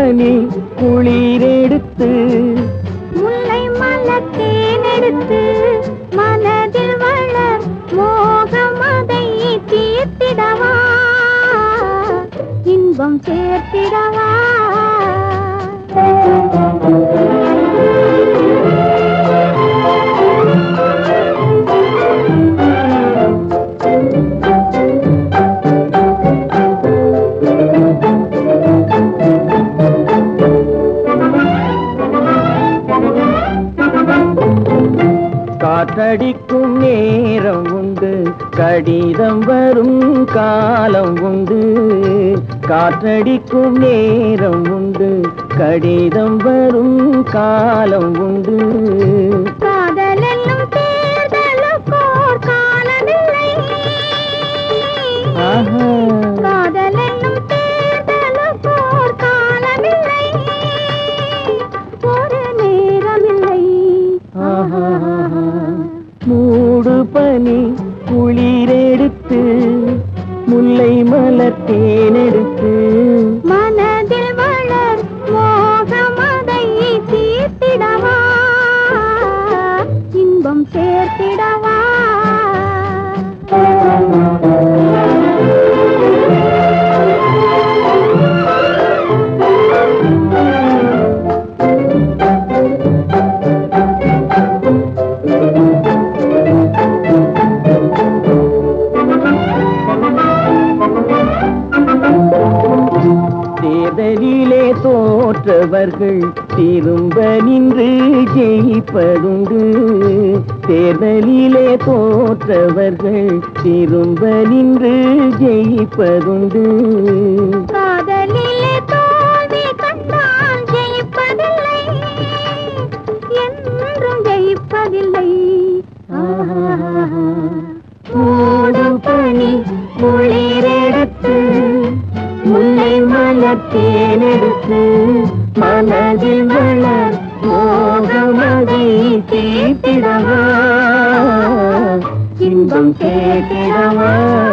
பனி குளிரெடுத்து முல்லை மலர் தேனெடுத்து மனதில் வளர் மோகமதை தீர்த்திடவா இன்பம் சேர்த்திடவா காற்றடிக்கும் நேரம் உண்டு கடிதம் வரும் காலம் உண்டு காற்றடிக்கும் நேரம் உண்டு கடிதம் வரும் காலம் உண்டு காதல் என்னும் தேர்தலுக்கோர் காலமில்லை ஆஹா காதல் என்னும் தேர்தலுக்கோர் காலமில்லை ஒரு நேரமில்லை ஆஹா மூடு பனி குளிரெடுத்து முல்லை மலர் தேனெடுத்து மனதில் வளர் மோகமதை தீர்த்திடவா இன்பம் சேர்த்திடவா தேர்தலிலே தோற்றவர்கள் திரும்ப நின்று ஜெயிப்பதுண்டு தேர்தலிலே தோற்றவர்கள் திரும்ப நின்று ஜெயிப்பதுண்டு காதலிலே தோல்வி கண்டால் ஜெயிப்பதில்லை என்றும் ஜெயிப்பதில்லை மூடு பனி குளிரெடுத்து முல்லை மலர் தேனெடுத்து மனதில் வளர் மோகமதை தீர்த்திடவா இன்பம் சேர்த்திடவா